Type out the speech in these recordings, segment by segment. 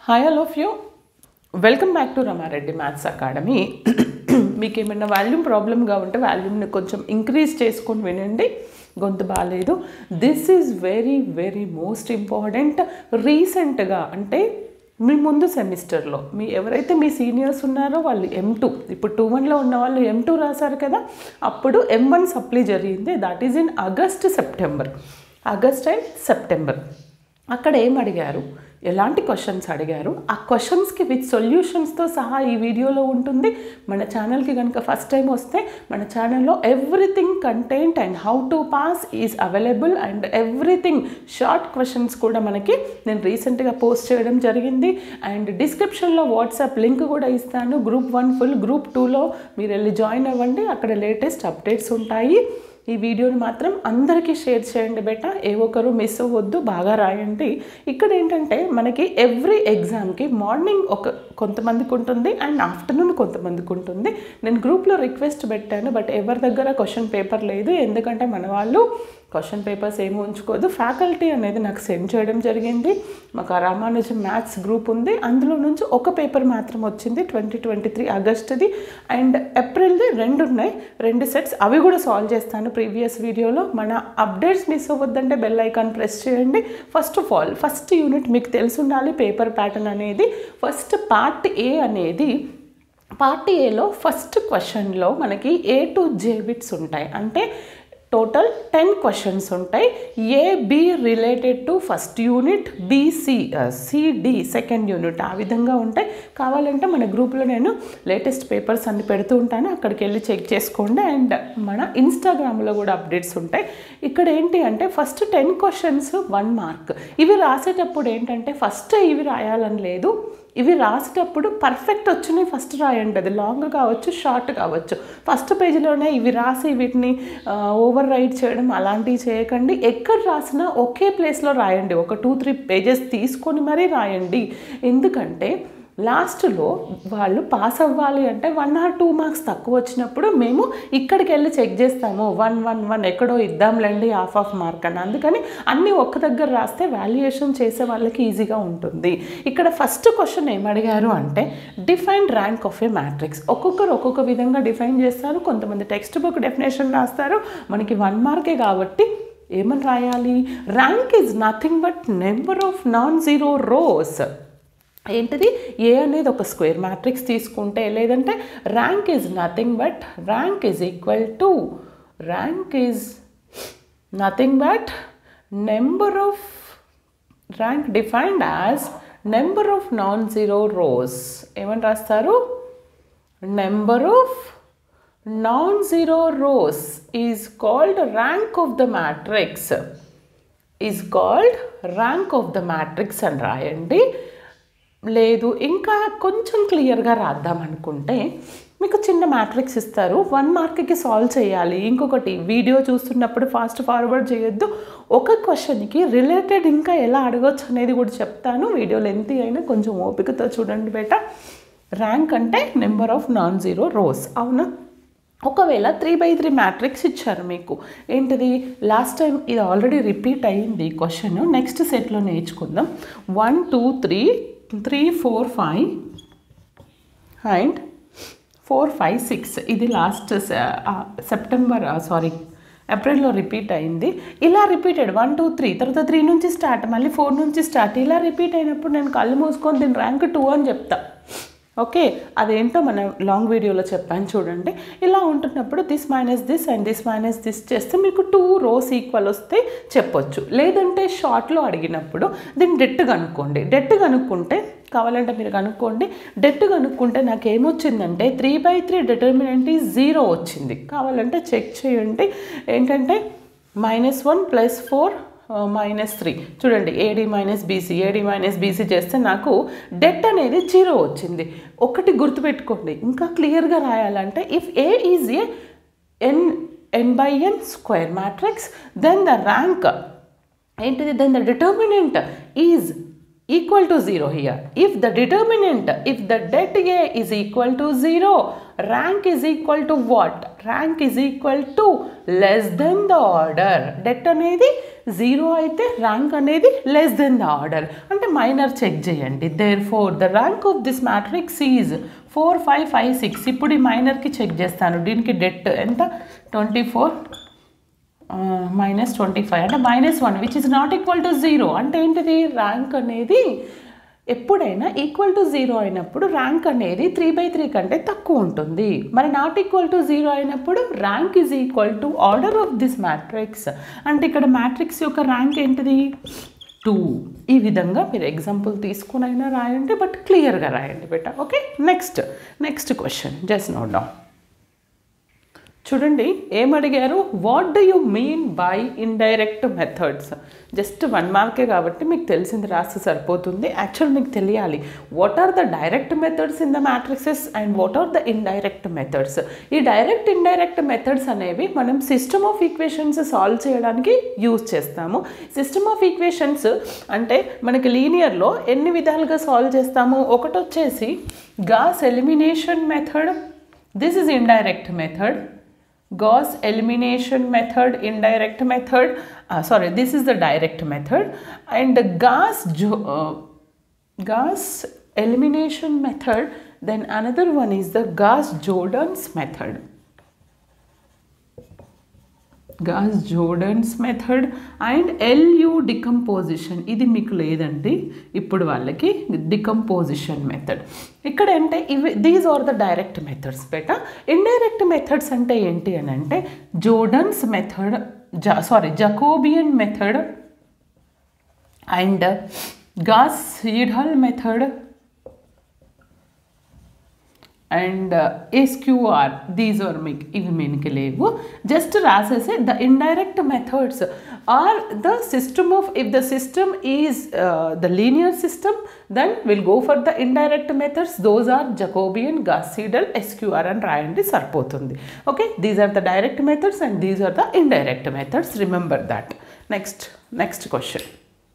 Hi all of you welcome back to Rama Reddy maths academy మీకు ఏమైనా volume ప్రాబ్లమ్గా ఉంటే వాల్యూమ్ని కొంచెం ఇంక్రీజ్ చేసుకొని వినండి గొంతు బాగాలేదు this is very very most important రీసెంట్గా అంటే మీ ముందు సెమిస్టర్లో మీ ఎవరైతే మీ సీనియర్స్ ఉన్నారో వాళ్ళు ఎం టూ ఇప్పుడు టూ వన్లో ఉన్న వాళ్ళు ఎం టూ రాశారు కదా అప్పుడు ఎం వన్ సప్లీ జరిగింది that is in August September August and September అక్కడ ఏం అడిగారు ఎలాంటి క్వశ్చన్స్ అడిగారు ఆ క్వశ్చన్స్కి విత్ సొల్యూషన్స్తో సహా ఈ వీడియోలో ఉంటుంది మన ఛానల్కి కనుక ఫస్ట్ టైం వస్తే మన ఛానల్లో everything content and how to pass is available and everything short questions కూడా మనకి నేను రీసెంట్గా పోస్ట్ చేయడం జరిగింది అండ్ డిస్క్రిప్షన్లో వాట్సాప్ లింక్ కూడా ఇస్తాను గ్రూప్ వన్ ఫుల్ గ్రూప్ టూలో మీరు వెళ్ళి జాయిన్ అవ్వండి అక్కడ లేటెస్ట్ అప్డేట్స్ ఉంటాయి ఈ వీడియోని మాత్రం అందరికీ షేర్ చేయండి బేట ఏ ఒక్కరు మిస్ అవ్వద్దు బాగా రాయండి ఇక్కడ ఏంటంటే మనకి ఎవ్రీ ఎగ్జామ్కి మార్నింగ్ ఒక కొంతమందికి ఉంటుంది అండ్ ఆఫ్టర్నూన్ కొంతమందికి ఉంటుంది నేను గ్రూప్లో రిక్వెస్ట్ పెట్టాను బట్ ఎవరి దగ్గర క్వశ్చన్ పేపర్ లేదు ఎందుకంటే మన వాళ్ళు క్వశ్చన్ పేపర్స్ ఏమి ఉంచుకోదు ఫ్యాకల్టీ అనేది నాకు సెండ్ చేయడం జరిగింది మాకు ఆ రామానుజం మ్యాథ్స్ గ్రూప్ ఉంది అందులో నుంచి ఒక పేపర్ మాత్రం వచ్చింది ట్వంటీ ట్వంటీ త్రీ ఆగస్ట్ది అండ్ ఏప్రిల్ది రెండు ఉన్నాయి రెండు సెట్స్ అవి కూడా సాల్వ్ చేస్తాను ప్రీవియస్ వీడియోలో మన అప్డేట్స్ మిస్ అవ్వద్దంటే బెల్ ఐకాన్ ప్రెస్ చేయండి first of all first unit మీకు తెలిసి ఉండాలి పేపర్ ప్యాటర్న్ అనేది ఫస్ట్ పార్ట్ ఏ అనేది పార్ట్ ఏలో ఫస్ట్ క్వశ్చన్లో మనకి ఏ టు జే బిట్స్ ఉంటాయి అంటే టోటల్ టెన్ క్వశ్చన్స్ ఉంటాయి A B related to first unit B C C D second unit ఆ విధంగా ఉంటాయి కావాలంటే మన గ్రూప్లో నేను లేటెస్ట్ పేపర్స్ అన్ని పెడుతూ ఉంటాను అక్కడికి వెళ్ళి చెక్ చేసుకోండి అండ్ మన ఇన్స్టాగ్రామ్లో కూడా అప్డేట్స్ ఉంటాయి ఇక్కడ ఏంటి అంటే first ten questions one mark ఇవి రాసేటప్పుడు ఏంటంటే ఫస్ట్ ఇవి రాయాలని లేదు ఇవి రాసేటప్పుడు పర్ఫెక్ట్ వచ్చినాయి ఫస్ట్ రాయండి అది లాంగ్ కావచ్చు షార్ట్ కావచ్చు ఫస్ట్ పేజీలోనే ఇవి రాసి వీటిని ఓవర్ రైట్ చేయడం అలాంటివి చేయకండి ఎక్కడ రాసినా ఒకే ప్లేస్లో రాయండి ఒక టూ త్రీ పేజెస్ తీసుకొని మరీ రాయండి ఎందుకంటే లాస్ట్లో వాళ్ళు పాస్ అవ్వాలి అంటే వన్ ఆర్ టూ మార్క్స్ తక్కువ వచ్చినప్పుడు మేము ఇక్కడికి వెళ్ళి చెక్ చేస్తాము వన్ వన్ వన్ ఎక్కడో ఇద్దాంలేండి హాఫ్ ఆఫ్ మార్క్ అని అందుకని అన్నీ ఒక్క దగ్గర రాస్తే వాల్యుయేషన్ చేసే వాళ్ళకి ఈజీగా ఉంటుంది ఇక్కడ ఫస్ట్ క్వశ్చన్ ఏం అడిగారు అంటే define rank of a matrix ఒక్కొక్కరు ఒక్కొక్క విధంగా డిఫైన్ చేస్తారు కొంతమంది టెక్స్ట్ బుక్ డెఫినేషన్ రాస్తారు మనకి వన్ మార్కే కాబట్టి ఏమని రాయాలి rank is nothing but number of non zero rows ఏంటిది ఏ అనేది ఒక స్క్వేర్ మ్యాట్రిక్స్ తీసుకుంటే లేదంటే rank is nothing but rank is equal to rank is nothing but number of rank defined as number of non zero rows ఏమని రాస్తారు number of non zero rows is called rank of the matrix is called rank of the matrix అని రాయండి లేదు ఇంకా కొంచెం క్లియర్గా రాద్దాం అనుకుంటే మీకు చిన్న మ్యాట్రిక్స్ ఇస్తారు వన్ మార్క్కి సాల్వ్ చేయాలి ఇంకొకటి వీడియో చూస్తున్నప్పుడు ఫాస్ట్ ఫార్వర్డ్ చేయొద్దు ఒక క్వశ్చన్కి రిలేటెడ్ ఇంకా ఎలా అడగొచ్చు అనేది కూడా చెప్తాను వీడియో లెంత్ అయినా కొంచెం ఓపికతో చూడండి బేట ర్యాంక్ అంటే number of non zero rows అవునా ఒకవేళ త్రీ బై త్రీ మ్యాట్రిక్స్ ఇచ్చారు మీకు ఏంటిది లాస్ట్ టైం ఇది ఆల్రెడీ రిపీట్ అయ్యింది క్వశ్చన్ నెక్స్ట్ సెట్లో నేర్చుకుందాం one two three three four five and four five six ఇది లాస్ట్ సెప్టెంబర్ సారీ ఏప్రిల్లో రిపీట్ అయింది ఇలా రిపీటెడ్ వన్ టూ త్రీ తర్వాత త్రీ నుంచి స్టార్ట్ మళ్ళీ ఫోర్ నుంచి స్టార్ట్ ఇలా రిపీట్ అయినప్పుడు నేను కళ్ళు మూసుకొని దీని ర్యాంక్ టూ అని చెప్తా ఓకే అదేంటో మనం లాంగ్ వీడియోలో చెప్పాను చూడండి ఇలా ఉంటున్నప్పుడు this minus this and this minus this చేస్తే మీకు టూ రోస్ ఈక్వల్ వస్తే చెప్పొచ్చు లేదంటే షార్ట్లో అడిగినప్పుడు దీన్ని డెట్ కనుక్కోండి డెట్ కనుక్కుంటే కావాలంటే మీరు కనుక్కోండి డెట్ కనుక్కుంటే నాకు ఏమొచ్చిందంటే త్రీ బై త్రీ డిటర్మినెంట్ ఈ జీరో వచ్చింది కావాలంటే చెక్ చేయండి ఏంటంటే minus one plus four minus three చూడండి A D minus B C A D minus B C చేస్తే నాకు డెట్ అనేది జీరో వచ్చింది ఒకటి గుర్తుపెట్టుకోండి ఇంకా క్లియర్గా రాయాలంటే if A is A N N by N square matrix then the rank ఏంటిది then the determinant is equal to zero here if the determinant if the det A is equal to zero rank is equal to what rank is equal to less than the order det అనేది zero అయితే rank అనేది less than the order అంటే minor check చేయండి therefore the rank of this matrix is four five five six ఇప్పుడు ఈ మైనర్కి check చేస్తాను దీనికి డెట్ ఎంత twenty four minus twenty five అంటే minus one which is not equal to zero అంటే ఏంటిది ర్యాంక్ అనేది ఎప్పుడైనా ఈక్వల్ టు జీరో అయినప్పుడు ర్యాంక్ అనేది త్రీ బై త్రీ కంటే తక్కువ ఉంటుంది మరి నాట్ ఈక్వల్ టు జీరో అయినప్పుడు rank is equal to order of this matrix అంటే ఇక్కడ మ్యాట్రిక్స్ యొక్క ర్యాంక్ ఏంటిది టూ ఈ విధంగా మీరు ఎగ్జాంపుల్ తీసుకుని అయినా రాయండి బట్ క్లియర్గా రాయండి బెట okay next next question just note down చూడండి ఏమడిగారు what do you mean by indirect methods just one మార్కే కాబట్టి మీకు తెలిసింది రాస్తే సరిపోతుంది యాక్చువల్ మీకు తెలియాలి what are the direct methods in the matrices and what are the indirect methods ఈ డైరెక్ట్ ఇండైరెక్ట్ మెథడ్స్ అనేవి మనం సిస్టమ్ ఆఫ్ ఈక్వేషన్స్ సాల్వ్ చేయడానికి యూజ్ చేస్తాము సిస్టమ్ ఆఫ్ ఈక్వేషన్స్ అంటే మనకి లీనియర్లో ఎన్ని విధాలుగా సాల్వ్ చేస్తాము ఒకటి వచ్చేసి Gauss elimination method this is indirect method Gauss elimination method, indirect method, uh, sorry, this is the direct method, and the Gauss, jo- uh, Gauss elimination method, then another one is the Gauss Jordan's method. Gauss Jordan's method and LU decomposition ఇది మీకు లేదండి ఇప్పుడు వాళ్ళకి decomposition method ఇక్కడ అంటే ఇవి these are the direct methods బెట indirect methods అంటే ఏంటి అని అంటే జోర్డన్స్ మెథడ్ జా sorry Jacobian method and Gauss Seidel method and SQR these are మీకు ఇవి మీకు లేవు జస్ట్ రాసేసి the indirect methods are the system of if the system is the linear system then will go for the indirect methods those are Jacobian Gauss Seidel SQR అని రాయండి సరిపోతుంది okay these are the direct methods and these are the indirect methods remember that next next question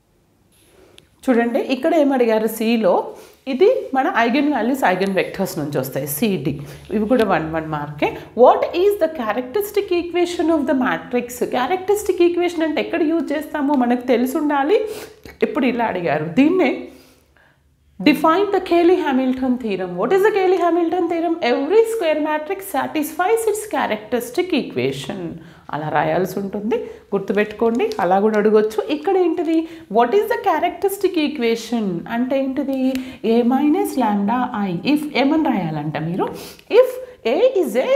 చూడండి ఇక్కడ ఏమడిగారు సిలో ఇది మన eigen eigenvalues eigen vectors నుంచి వస్తాయి సిడి ఇవి కూడా వన్ వన్ మార్కే what is the characteristic equation of the matrix characteristic equation అంటే ఎక్కడ యూజ్ చేస్తామో మనకు తెలిసి ఉండాలి ఇప్పుడు ఇలా అడిగారు దీన్నే Define the Cayley-Hamilton theorem. What is the Cayley-Hamilton theorem? Every square matrix satisfies its characteristic equation. అలా రాయాల్సి ఉంటుంది గుర్తుపెట్టుకోండి అలా కూడా అడగొచ్చు ఇక్కడ ఏంటిది what is the characteristic equation అంటే ఏంటిది A minus lambda I if ఏమని రాయాలంట మీరు if A is A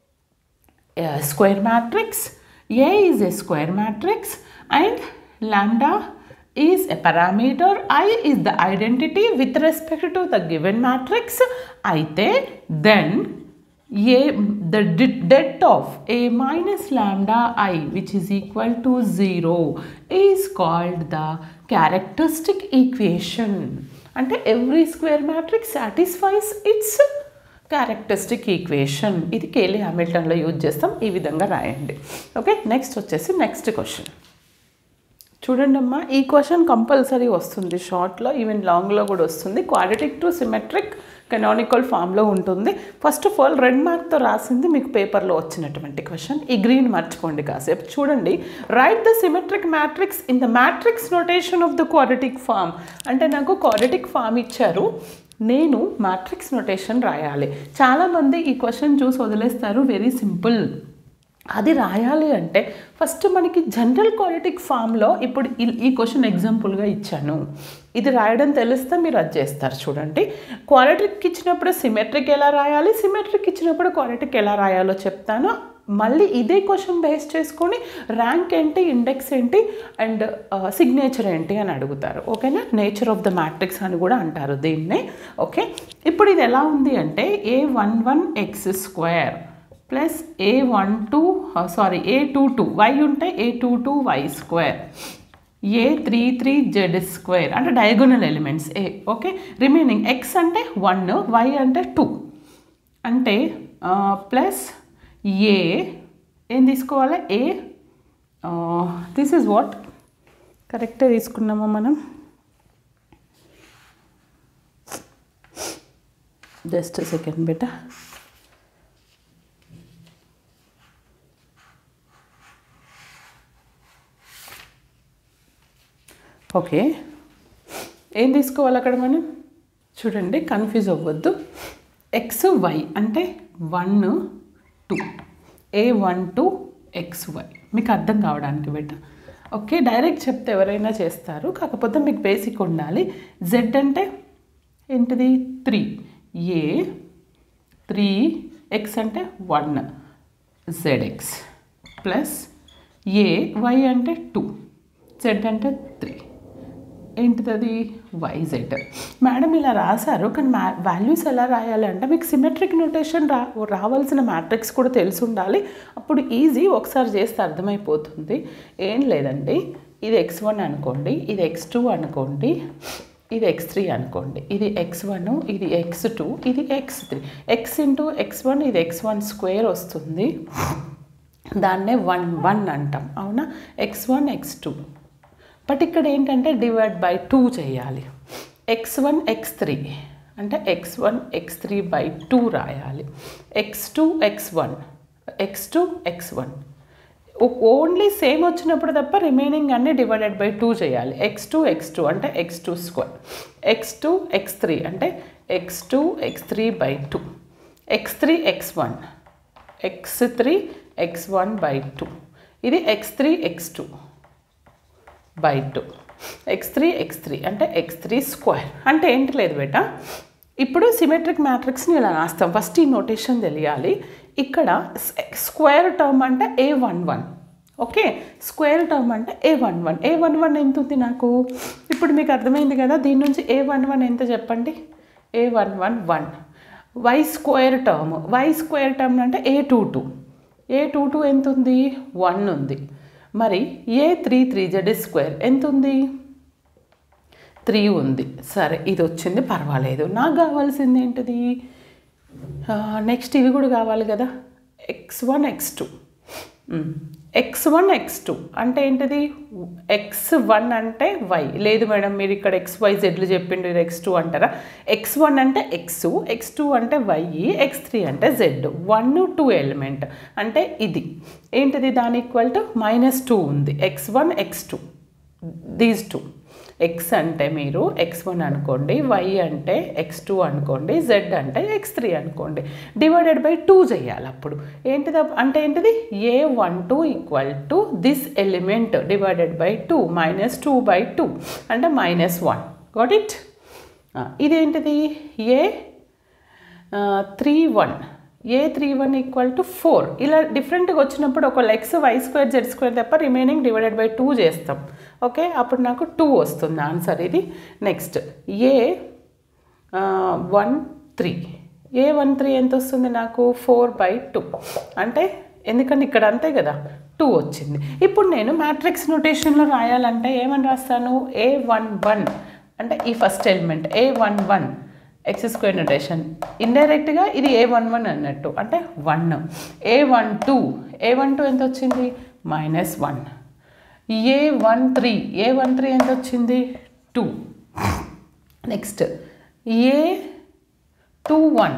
square matrix a is a square matrix and lambda is a parameter i is the identity with respect to the given matrix అయితే then a the de- det of a minus lambda i which is equal to 0 is called the characteristic equation అంటే every square matrix satisfies its characteristic equation ఇది Cayley హామిల్టన్లో use చేస్తాం ఈ విధంగా రాయండి okay next వచ్చేసి next question చూడండి అమ్మా ఈ క్వశ్చన్ కంపల్సరీ వస్తుంది షార్ట్లో ఈవెన్ లాంగ్లో కూడా వస్తుంది క్వాలిటిక్ టు సిమెట్రిక్ కెనానికల్ ఫామ్లో ఉంటుంది ఫస్ట్ ఆఫ్ ఆల్ రెడ్ మార్క్తో రాసింది మీకు పేపర్లో వచ్చినటువంటి క్వశ్చన్ ఈ గ్రీన్ మర్చిపోండి కాసేపు చూడండి right the symmetric matrix in the matrix notation of the quadratic form అంటే నాకు క్వాలిటిక్ ఫామ్ ఇచ్చారు నేను మ్యాట్రిక్స్ నొటేషన్ రాయాలి చాలామంది ఈ క్వశ్చన్ చూసి వదిలేస్తారు వెరీ సింపుల్ అది రాయాలి అంటే ఫస్ట్ మనకి జనరల్ క్వాలిటిక్ ఫామ్లో ఇప్పుడు ఈ- ఈ క్వశ్చన్ ఎగ్జాంపుల్గా ఇచ్చాను ఇది రాయడం తెలిస్తే మీరు అది చేస్తారు చూడండి క్వాలిటిక్ ఇచ్చినప్పుడు సిమెట్రిక్ ఎలా రాయాలి సిమెట్రిక్ ఇచ్చినప్పుడు క్వాలిటిక్ ఎలా రాయాలో చెప్తాను మళ్ళీ ఇదే క్వశ్చన్ బేస్ చేసుకొని ర్యాంక్ ఏంటి ఇండెక్స్ ఏంటి అండ్ సిగ్నేచర్ ఏంటి అని అడుగుతారు ఓకేనా నేచర్ ఆఫ్ ద మ్యాట్రిక్స్ అని కూడా అంటారు దీన్నే ఓకే ఇప్పుడు ఇది ఎలా ఉంది అంటే A one one X square plus A one two sorry A two two Y ఉంటే A two two Y square A three three Z square అంటే diagonal elements A okay remaining X అంటే one Y అంటే two అంటే plus A ఏం తీసుకోవాలి ఏ this is what కరెక్టే తీసుకున్నామా మనం just second బెట okay ఏం తీసుకోవాలి అక్కడ మనం చూడండి కన్ఫ్యూజ్ అవ్వద్దు ఎక్స్ వై అంటే one two A one two X Y మీకు అర్థం కావడానికి బెట ఓకే డైరెక్ట్ చెప్తే ఎవరైనా చేస్తారు కాకపోతే మీకు బేసిక్ ఉండాలి జెడ్ అంటే ఏంటిది త్రీ ఏ త్రీ ఎక్స్ అంటే one Z X plus A Y అంటే టూ జెడ్ అంటే త్రీ ఏంటిది అది వైజెడ్ మేడం ఇలా రాశారు కానీ మ్యా వాల్యూస్ ఎలా రాయాలి అంటే మీకు సిమెట్రిక్ నోటేషన్ రా రావాల్సిన మ్యాట్రిక్స్ కూడా తెలిసి ఉండాలి అప్పుడు ఈజీ ఒకసారి చేస్తే అర్థమైపోతుంది ఏం లేదండి ఇది ఎక్స్ వన్ అనుకోండి ఇది ఎక్స్ టూ అనుకోండి ఇది ఎక్స్ త్రీ అనుకోండి ఇది ఎక్స్ వన్ ఇది ఎక్స్ టూ ఇది X three X into X one ఇది ఎక్స్ వన్ స్క్వేర్ వస్తుంది దాన్నే వన్ వన్ అంటాం అవునా X one X two but ఇక్కడ ఏంటంటే డివైడ్ బై టూ చేయాలి ఎక్స్ వన్ ఎక్స్ త్రీ అంటే X one X three by two రాయాలి X two X one X two X one only same వచ్చినప్పుడు తప్ప రిమైనింగ్ అన్ని డివైడెడ్ బై టూ చేయాలి X two X two అంటే X two square X two X three అంటే X two X three by two X three X one X three X one by two ఇది X three X two by two X three X three అంటే X three square అంటే ఏంటి లేదు బేట ఇప్పుడు symmetric మ్యాట్రిక్స్ని ఇలా రాస్తాం ఫస్ట్ ఈ నోటేషన్ తెలియాలి ఇక్కడ స్క్వేర్ టర్మ్ అంటే A one one okay square term అంటే A one one A one one ఎంత ఉంది నాకు ఇప్పుడు మీకు అర్థమైంది కదా దీని నుంచి ఏ వన్ వన్ ఎంత చెప్పండి A one one one Y square term Y square term అంటే A two two A two two ఎంత ఉంది వన్ ఉంది మరి A three three Z square ఎంత ఉంది త్రీ ఉంది సరే ఇది వచ్చింది పర్వాలేదు నాకు కావాల్సింది ఏంటిది నెక్స్ట్ ఇవి కూడా కావాలి కదా X one X two X one X two అంటే ఏంటిది ఎక్స్ వన్ అంటే వై లేదు మేడం మీరు ఇక్కడ ఎక్స్ వై జెడ్లు చెప్పిండు ఇది ఎక్స్ టూ అంటారా ఎక్స్ వన్ అంటే ఎక్స్ ఎక్స్ టూ అంటే వై ఎక్స్ త్రీ అంటే జెడ్ వన్ టూ ఎలిమెంట్ అంటే ఇది ఏంటిది దాని ఈక్వల్ టు మైనస్ టూ ఉంది X one X two these two X అంటే మీరు ఎక్స్ వన్ అనుకోండి వై అంటే ఎక్స్ టూ అనుకోండి జెడ్ అంటే ఎక్స్ త్రీ అనుకోండి డివైడెడ్ బై టూ చేయాలి అప్పుడు ఏంటిది అప్- అంటే ఏంటిది A one two equal to this element divided by two minus two by two అంటే మైనస్ వన్ గాట్ ఇట్ ఇదేంటిది A three one A three one equal to four ఇలా డిఫరెంట్గా వచ్చినప్పుడు ఒక X Y square Z square తప్ప remaining divided by two చేస్తాం okay అప్పుడు నాకు టూ వస్తుంది ఆన్సర్ ఇది next A one three A one three ఎంత వస్తుంది నాకు ఫోర్ బై టూ అంటే ఎందుకంటే ఇక్కడ అంతే కదా టూ వచ్చింది ఇప్పుడు నేను మ్యాట్రిక్స్ నోటేషన్లో రాయాలంటే ఏమని రాస్తాను ఏ వన్ వన్ అంటే ఈ first element A one one X square notation ఇండైరెక్ట్గా ఇది ఏ వన్ వన్ అన్నట్టు అంటే one A one two A one two ఎంత వచ్చింది minus one A one three A one three ఎంత వచ్చింది two next A two one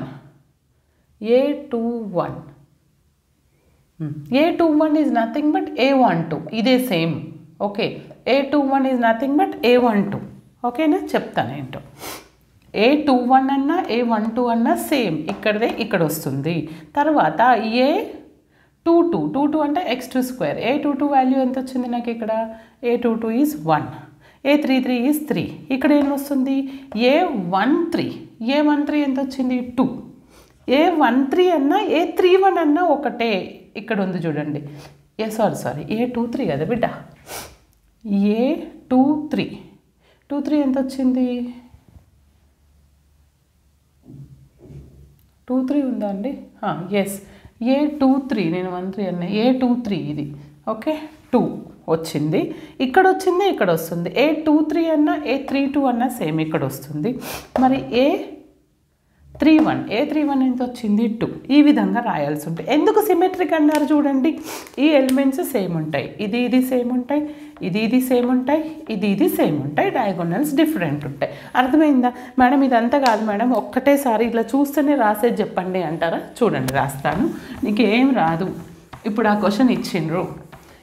A two one A two one is nothing but A one two ఇదే same okay A two one is nothing but A one two ఓకేనా చెప్తాను ఏంటో ఏ two one అన్నా A one two అన్నా same ఇక్కడదే ఇక్కడ వస్తుంది తర్వాత A two two two two అంటే X two square A two two value ఎంత వచ్చింది నాకు ఇక్కడ A two two is one A three three is three ఇక్కడ ఏం వస్తుంది A one three A one three ఎంత వచ్చింది టూ ఏ వన్ త్రీ అన్నా ఏ త్రీ వన్ అన్నా ఒకటే ఇక్కడ ఉంది చూడండి A sorry sorry A two three కదా బిడ్డ A two three two three ఎంత వచ్చింది టూ త్రీ ఉందా అండి ఎస్ ఏ టూ త్రీ నేను వన్ త్రీ అన్న ఏ టూ త్రీ ఇది ఓకే టూ వచ్చింది ఇక్కడ వచ్చింది ఇక్కడ వస్తుంది ఏ టూ త్రీ అన్నా ఏ త్రీ టూ అన్నా సేమ్ ఇక్కడ వస్తుంది మరి A three one A three one ఎంత వచ్చింది టూ ఈ విధంగా రాయాల్సి ఉంటుంది ఎందుకు సిమెట్రిక్ అన్నారు చూడండి ఈ ఎలిమెంట్స్ సేమ్ ఉంటాయి ఇది ఇది సేమ్ ఉంటాయి ఇది ఇది సేమ్ ఉంటాయి ఇది ఇది సేమ్ ఉంటాయి డయాగోనల్స్ డిఫరెంట్ ఉంటాయి అర్థమైందా మేడం ఇదంతా కాదు మేడం ఒక్కటేసారి ఇట్లా చూస్తేనే రాసేది చెప్పండి అంటారా చూడండి రాస్తాను నీకు ఏం రాదు ఇప్పుడు ఆ క్వశ్చన్ ఇచ్చిండ్రు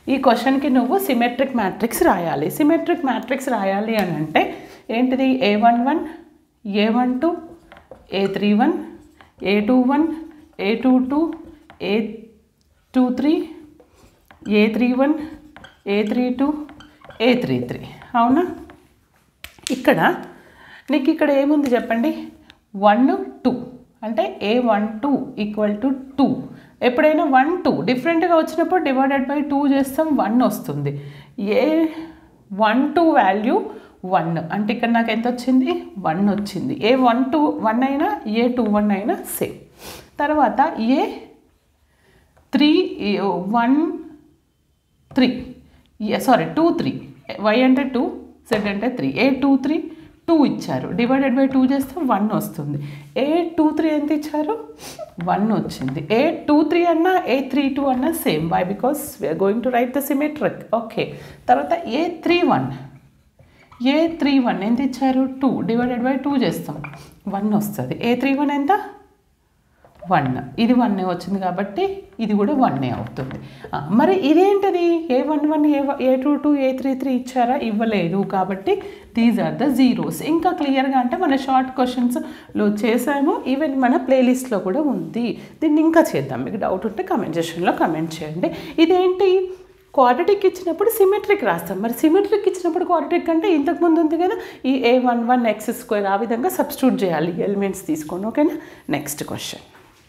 ఈ క్వశ్చన్కి నువ్వు సిమెట్రిక్ మ్యాట్రిక్స్ రాయాలి సిమెట్రిక్ మ్యాట్రిక్స్ రాయాలి అని అంటే ఏంటిది A one one A one two A three one A two one A two two A two three A three one A three two A three three అవునా ఇక్కడ నీకు ఇక్కడ ఏముంది చెప్పండి వన్ టూ అంటే A one two equal to two ఎప్పుడైనా one two డిఫరెంట్గా వచ్చినప్పుడు డివైడెడ్ బై టూ చేస్తాం వన్ వస్తుంది A one two value one అంటే ఇక్కడ నాకు ఎంత వచ్చింది వన్ వచ్చింది ఏ వన్ టూ వన్ అయినా ఏ టూ వన్ అయినా సేమ్ తర్వాత A three one three sorry two three Y అంటే టూ జెడ్ అంటే three A two three two ఇచ్చారు డివైడెడ్ బై టూ చేస్తే వన్ వస్తుంది ఏ టూ త్రీ ఎంత ఇచ్చారు వన్ వచ్చింది ఏ టూ త్రీ అన్నా ఏ త్రీ టూ అన్నా same Y because we're going to write the symmetric okay తర్వాత A three one A three one ఎంత ఇచ్చారు టూ డివైడెడ్ బై టూ చేస్తాం వన్ వస్తుంది ఏ త్రీ వన్ ఎంత వన్ ఇది వన్నే వచ్చింది కాబట్టి ఇది కూడా వన్నే అవుతుంది ఆ, మరి ఇదేంటిది A one one A A two two A three three ఇచ్చారా ఇవ్వలేదు కాబట్టి దీస్ ఆర్ ద జీరోస్ ఇంకా క్లియర్గా అంటే మన షార్ట్ క్వశ్చన్స్లో చేసాము ఈవెన్ మన ప్లేలిస్ట్లో కూడా ఉంది దీన్ని ఇంకా చేద్దాం మీకు డౌట్ ఉంటే కమెంట్ సెక్షన్లో కమెంట్ చేయండి ఇదేంటి క్వాడ్రటిక్ ఇచ్చినప్పుడు సిమెట్రిక్ రాస్తాం మరి సిమెట్రిక్ ఇచ్చినప్పుడు క్వాడ్రటిక్ అంటే ఇంతకు ముందు ఉంది కదా ఈ A one one X square ఆ విధంగా సబ్స్టిట్యూట్ చేయాలి ఎలిమెంట్స్ తీసుకొని ఓకేనా నెక్స్ట్ క్వశ్చన్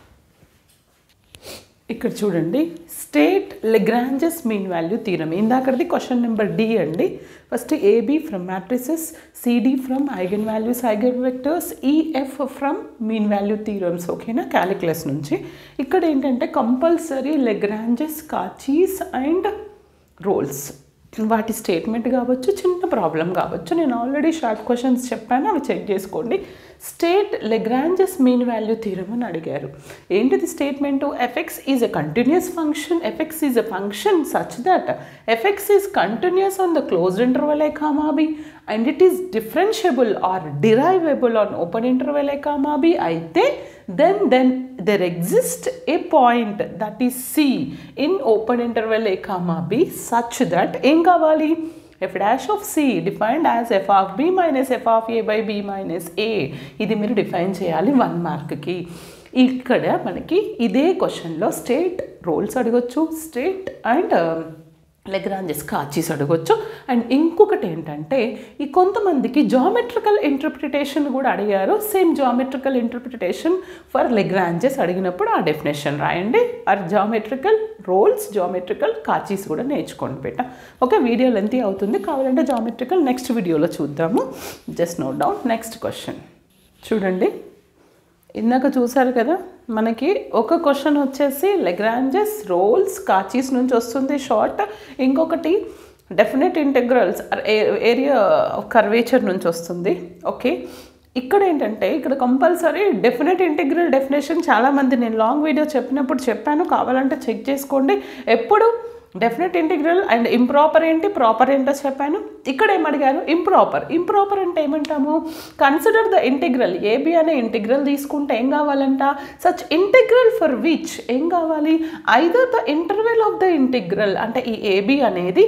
ఇక్కడ చూడండి state Lagrange's mean value theorem ఇందాకది క్వశ్చన్ నెంబర్ డి అండి first AB from matrices CD from eigenvalues eigenvectors EF from mean value theorems ఓకేనా క్యాలిక్యులస్ నుంచి ఇక్కడ ఏంటంటే compulsory Lagrange's Cauchy's and Rolle's వాటి statement కావచ్చు చిన్న ప్రాబ్లం కావచ్చు నేను ఆల్రెడీ షార్ట్ క్వశ్చన్స్ చెప్పాను అవి చెక్ చేసుకోండి state Lagrange's mean value theorem అని అడిగారు ఏంటిది statement F X is a continuous function F X is a function such that F X is continuous on the closed interval A comma B and it is differentiable or derivable on open interval A comma B అయితే then then there exists a point that is c in open interval a comma b such that ఏం కావాలి f dash of c defined as f of b minus f of a by b minus a ఇది మీరు define చేయాలి one మార్క్కి ఇక్కడ మనకి ఇదే క్వశ్చన్లో state Rolle's అడగొచ్చు స్టేట్ అండ్ లెగ్రాంజెస్ కాచీస్ అడగొచ్చు అండ్ ఇంకొకటి ఏంటంటే ఈ కొంతమందికి జామెట్రికల్ ఇంటర్ప్రిటేషన్ కూడా అడిగారు same geometrical interpretation for Lagrange's అడిగినప్పుడు ఆ డెఫినేషన్ రాయండి or geometrical Rolle's geometrical Cauchy's కూడా నేర్చుకోండి పెట్ట ఓకే వీడియో లెంతీ అవుతుంది కావాలంటే జామెట్రికల్ నెక్స్ట్ వీడియోలో చూద్దాము just note down next question చూడండి ఇందాక చూసారు కదా మనకి ఒక క్వశ్చన్ వచ్చేసి లెగ్రాంజెస్ రోల్స్ కాచీస్ నుంచి వస్తుంది షార్ట్ ఇంకొకటి డెఫినెట్ ఇంటెగ్రల్స్ ఏరియా కర్వేచర్ నుంచి వస్తుంది ఓకే ఇక్కడ ఏంటంటే ఇక్కడ కంపల్సరీ డెఫినెట్ ఇంటిగ్రల్ డెఫినేషన్ చాలామంది నేను లాంగ్ వీడియో చెప్పినప్పుడు చెప్పాను కావాలంటే చెక్ చేసుకోండి ఎప్పుడు డెఫినెట్ ఇంటిగ్రల్ అండ్ ఇంప్రాపర్ ఏంటి ప్రాపర్ ఏంటో చెప్పాను ఇక్కడ ఏమడిగారు ఇంప్రాపర్ ఇంప్రాపర్ అంటే ఏమంటాము కన్సిడర్ ద ఇంటిగ్రల్ ఏబి అనే ఇంటిగ్రల్ తీసుకుంటే ఏం కావాలంట సచ్ ఇంటిగ్రల్ ఫర్ విచ్ ఏం కావాలి either the interval of the integral అంటే ఈ ఏబి అనేది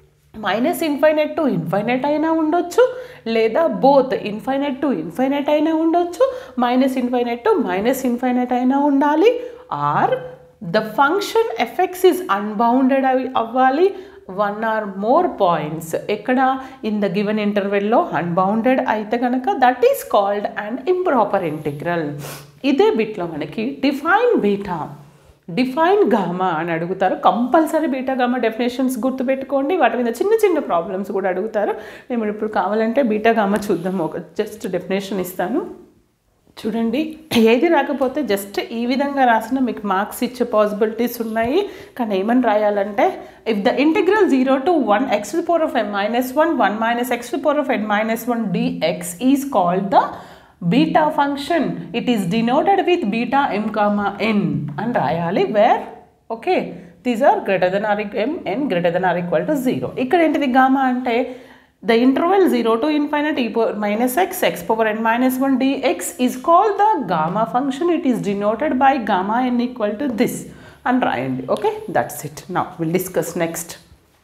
మైనస్ ఇన్ఫైనైట్ టు ఇన్ఫైనైట్ అయినా ఉండొచ్చు లేదా బోత్ ఇన్ఫైనైట్ టు ఇన్ఫైనైట్ అయినా ఉండొచ్చు minus infinite to minus infinite అయినా ఉండాలి or the function F X is unbounded అవి అవ్వాలి వన్ ఆర్ మోర్ పాయింట్స్ ఎక్కడ ఇన్ ద గివెన్ ఇంటర్వెల్లో అన్బౌండెడ్ అయితే కనుక that is called and improper integral ఇదే బిట్లో మనకి డిఫైన్ బీటా డిఫైన్ గామా అని అడుగుతారు కంపల్సరీ బీటా గామా డెఫినేషన్స్ గుర్తుపెట్టుకోండి వాటి మీద చిన్న చిన్న ప్రాబ్లమ్స్ కూడా అడుగుతారు మేము ఇప్పుడు కావాలంటే బీటా గామా చూద్దాం ఒక జస్ట్ డెఫినేషన్ ఇస్తాను చూడండి ఏది రాకపోతే జస్ట్ ఈ విధంగా రాసిన మీకు మార్క్స్ ఇచ్చే పాసిబిలిటీస్ ఉన్నాయి కానీ ఏమని రాయాలంటే if the integral zero to one X to power of N minus one one minus X to power of N minus one DX is called the beta function it is denoted with beta M comma N అని రాయాలి where okay these are greater than or M N greater than or equal to zero ఇక్కడ ఏంటిది gamma అంటే the interval 0 to infinite e power minus x x power n minus 1 dx is called the gamma function it is denoted by gamma n equal to this and రాయండి okay that's it now we'll discuss next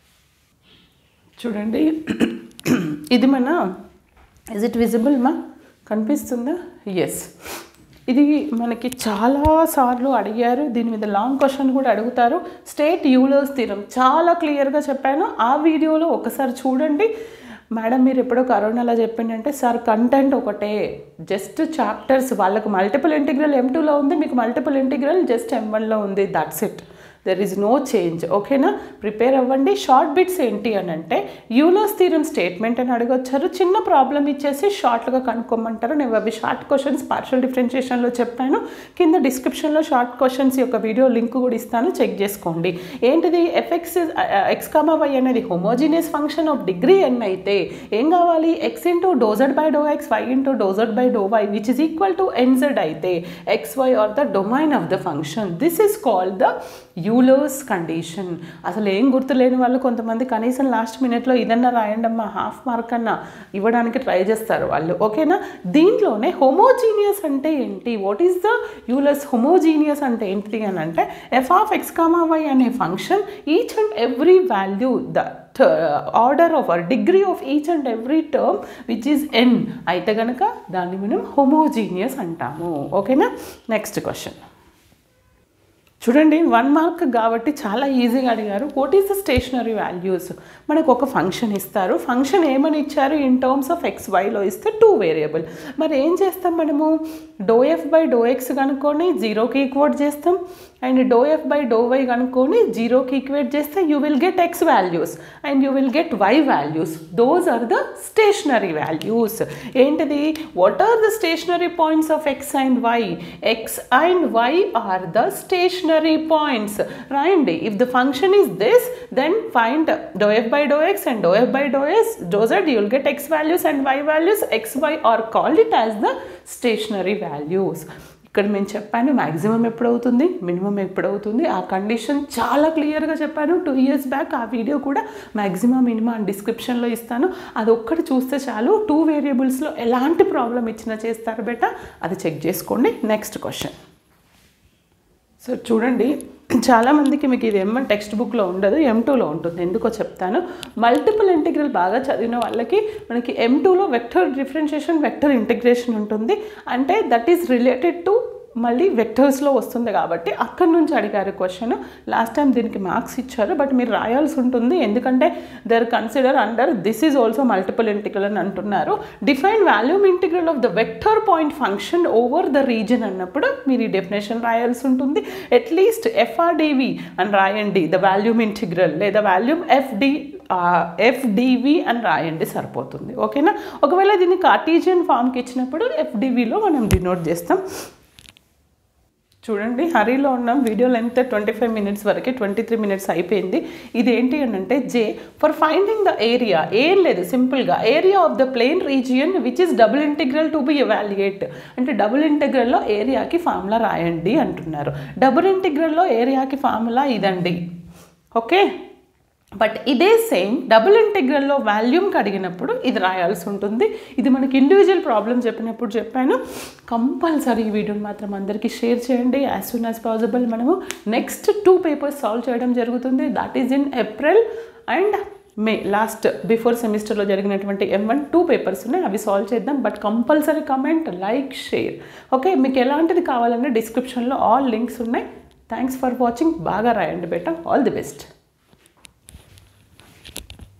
చూడండి ఇది మన is it visible మా కనిపిస్తుందా yes ఇది మనకి చాలా సార్లు అడిగారు దీని మీద లాంగ్ క్వశ్చన్ కూడా అడుగుతారు స్టేట్ యూలర్స్ థీరం చాలా క్లియర్గా చెప్పాను ఆ వీడియోలో ఒకసారి చూడండి మేడం మీరు ఎప్పుడో కరోనాలో చెప్పిండంటే సార్ కంటెంట్ ఒకటే జస్ట్ చాప్టర్స్ వాళ్ళకు మల్టిపుల్ ఇంటిగ్రల్ ఎం టూలో ఉంది మీకు మల్టిపుల్ ఇంటిగ్రల్ జస్ట్ ఎం వన్లో ఉంది that's it there is no change ఓకేనా ప్రిపేర్ అవ్వండి షార్ట్ బిట్స్ ఏంటి అని అంటే యూలోస్ థీరం స్టేట్మెంట్ అని అడగొచ్చారు చిన్న ప్రాబ్లం ఇచ్చేసి షార్ట్గా కనుక్కోమంటారు నేను అవి షార్ట్ క్వశ్చన్స్ పార్షల్ డిఫరెన్షియేషన్లో చెప్పాను కింద డిస్క్రిప్షన్లో షార్ట్ క్వశ్చన్స్ యొక్క వీడియో లింక్ కూడా ఇస్తాను చెక్ చేసుకోండి ఏంటిది ఎఫెక్స్ ఎక్స్ కామా వై అనేది homogeneous function of degree N అయితే ఏం కావాలి X into do Z by do X Y into do Z by do Y which is equal to NZ అయితే X Y are the domain of the function this is called the Euler's condition అసలు ఏం గుర్తులేని వాళ్ళు కొంతమంది కనీసం last మినిట్లో ఇదన్నా రాయండి అమ్మా హాఫ్ మార్క్ అన్నా ఇవ్వడానికి ట్రై చేస్తారు వాళ్ళు ఓకేనా దీంట్లోనే హోమోజీనియస్ అంటే ఏంటి what is the Euler's homogeneous అంటే ఏంటిది అని అంటే F of X comma Y అనే function each and every value the order of or degree of each and every term which is N అయితే కనుక దాన్ని మనం హోమోజీనియస్ అంటాము ఓకేనా నెక్స్ట్ క్వశ్చన్ చూడండి వన్ మార్క్ కాబట్టి చాలా ఈజీగా అడిగారు what is the stationary values మనకు ఒక ఫంక్షన్ ఇస్తారు ఫంక్షన్ ఏమని ఇచ్చారు ఇన్ టర్మ్స్ ఆఫ్ ఎక్స్ వైలో ఇస్తే టూ వేరియబుల్ మరి ఏం చేస్తాం మనము do F by do X కనుక్కొని జీరోకి ఈక్వేట్ చేస్తాం and do F by do Y కనుక్కొని జీరోకి ఈక్వేట్ చేస్తే you will get X values and you will get Y values those are the stationary values ఏంటిది what are the stationary points of X and Y X and Y are the stationary points రాయండి if the function is this then find do F by do X and do F by do S do Z you will get X values and Y values X Y are called it as the stationary values ఇక్కడ మేము చెప్పాను maximum ఎప్పుడవుతుంది minimum ఎప్పుడవుతుంది ఆ condition చాలా క్లియర్గా చెప్పాను two years back ఆ video కూడా maximum minimum అని డిస్క్రిప్షన్లో ఇస్తాను అది ఒక్కటి చూస్తే చాలు టూ వేరియబుల్స్లో ఎలాంటి ప్రాబ్లం ఇచ్చినా చేస్తారు బెట అది చెక్ చేసుకోండి నెక్స్ట్ క్వశ్చన్ సో చూడండి చాలామందికి మీకు ఇది ఎం టెక్స్ట్ బుక్లో ఉండదు ఎం టూలో ఉంటుంది ఎందుకో చెప్తాను మల్టిపుల్ ఇంటిగ్రల్ బాగా చదివిన వాళ్ళకి మనకి ఎం టూలో వెక్టర్ డిఫరెన్షియేషన్ వెక్టర్ ఇంటిగ్రేషన్ ఉంటుంది అంటే దట్ ఈస్ రిలేటెడ్ టు మళ్ళీ వెక్టర్స్లో వస్తుంది కాబట్టి అక్కడి నుంచి అడిగారు క్వశ్చన్ లాస్ట్ టైం దీనికి మార్క్స్ ఇచ్చారు బట్ మీరు రాయాల్సి ఉంటుంది ఎందుకంటే there consider under this is also multiple integral అని అంటున్నారు define volume integral of the vector point function over the region అన్నప్పుడు మీరు ఈ డెఫినేషన్ రాయాల్సి ఉంటుంది అట్లీస్ట్ ఎఫ్ఆర్డివి అని రాయండి ద వాల్యూమ్ ఇంటిగ్రల్ లేదా వాల్యూమ్ ఎఫ్డి ఎఫ్డివి అని రాయండి సరిపోతుంది ఓకేనా ఒకవేళ దీన్ని కార్టీజియన్ ఫామ్కి ఇచ్చినప్పుడు ఎఫ్డివిలో మనం డినోట్ చేస్తాం చూడండి హరీలో ఉన్నాం video length twenty five minutes వరకు ట్వంటీ త్రీ మినిట్స్ అయిపోయింది ఇది ఏంటి అని అంటే J for finding the area ఏం లేదు సింపుల్గా area of the plane region which is double integral to be evaluate అంటే డబుల్ ఇంటిగ్రల్లో ఏరియాకి ఫార్ములా రాయండి అంటున్నారు డబుల్ ఇంటిగ్రల్లో ఏరియాకి ఫార్ములా ఇదండి ఓకే బట్ ఇదే సేమ్ డబుల్ ఇంటిగ్రల్లో వాల్యూమ్కి అడిగినప్పుడు ఇది రాయాల్సి ఉంటుంది ఇది మనకి ఇండివిజువల్ ప్రాబ్లం చెప్పినప్పుడు చెప్పాను కంపల్సరీ ఈ వీడియోని మాత్రం అందరికీ షేర్ చేయండి యాజ్ సూన్ యాజ్ పాసిబుల్ మనము నెక్స్ట్ టూ పేపర్స్ సాల్వ్ చేయడం జరుగుతుంది that is in April and May last before సెమిస్టర్లో జరిగినటువంటి ఎం వన్ టూ పేపర్స్ ఉన్నాయి అవి సాల్వ్ చేద్దాం but compulsory comment like share okay మీకు ఎలాంటిది కావాలంటే డిస్క్రిప్షన్లో ఆల్ లింక్స్ ఉన్నాయి థ్యాంక్స్ ఫర్ వాచింగ్ బాగా రాయండి బేటా ఆల్ ది బెస్ట్